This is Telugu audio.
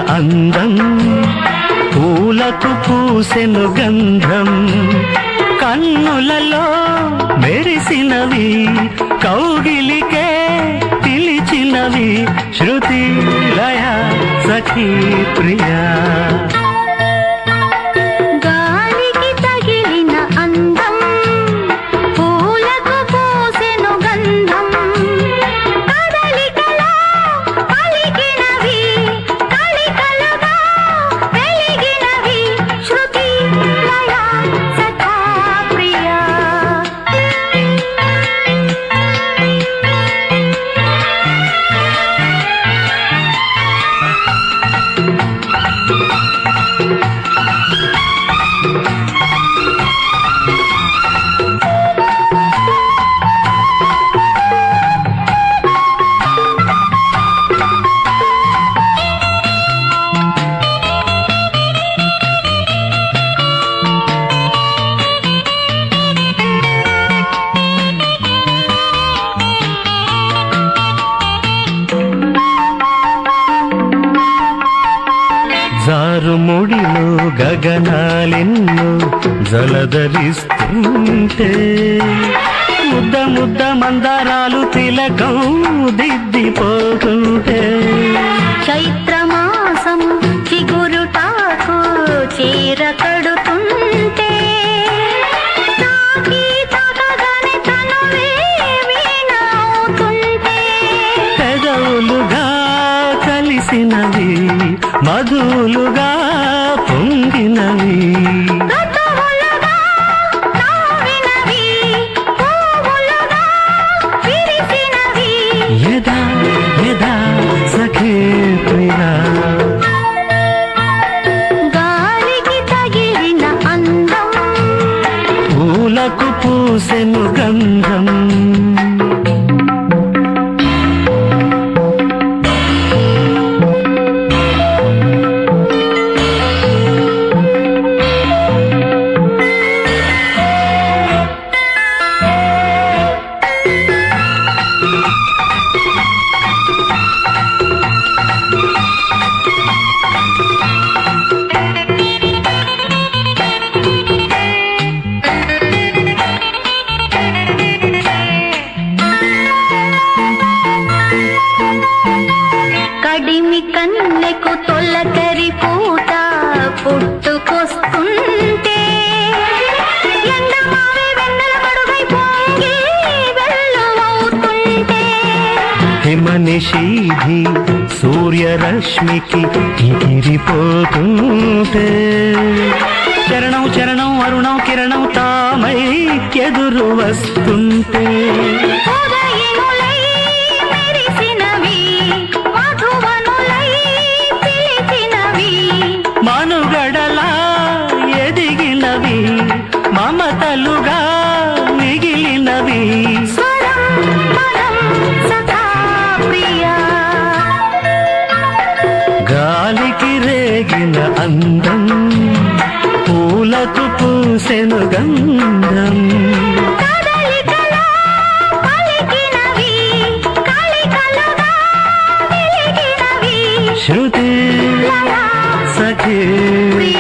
అందం పూలకు పూసెను గంధం కన్నులలో మెరిసినవి కౌగిలికే పిలిచినవి శృతి లయ సఖీ ప్రియా గాలికి తగిలిన అందం పూలకు పూసెను గంధం కదలికలో పలికినవి కలికలుగా వెలిగినవి శృతి లయ సఖా ప్రియా జారుముడిలో గగనాలెన్నో జలధరిస్తుంటే ముద్ద ముద్ద మందారాలు తిలకం దిద్దిపోతుంటే చైత్రమాసం చిగురుటాకు చీర కడుతుంటే తాకి తాకగానే తనువే వీణవుతుంటే పెదవులుగా కలిసినవి మధులుగా పొంగినవి ఋతువులుగా నవ్వినవి, పువ్వులుగా విరిసినవి. యదా యదా సఖే ప్రియా గాలికి తగిలిన అందం పూలకు పూసెను గంధం కడిమి కన్నెకు తొలకరి పూట పుట్టుకొస్తుంటే ఎండమావి వెన్నెల మడుగై పొంగి వెల్లువవుతుంటే హిమనిషీధి సూర్యరశ్మికి ఎగిరిపోతుంటే చరణం చరణం అరుణం కిరణం తామై ఎదురు వస్తుంటే ఉదయములై మెరిసినవి, మధువనులై పిలిచినవి. మనుగడలా ఎదిగినవి మమతలుగా మిగిలినవి స్వరం పదం సఖా ప్రియా. గాలికి రేగిన అందం పూలకు పూసెను గంధం కదలికలో పలికినవి, కలికలుగా వెలిగినవి. శృతి లయ సఖీ ప్రియ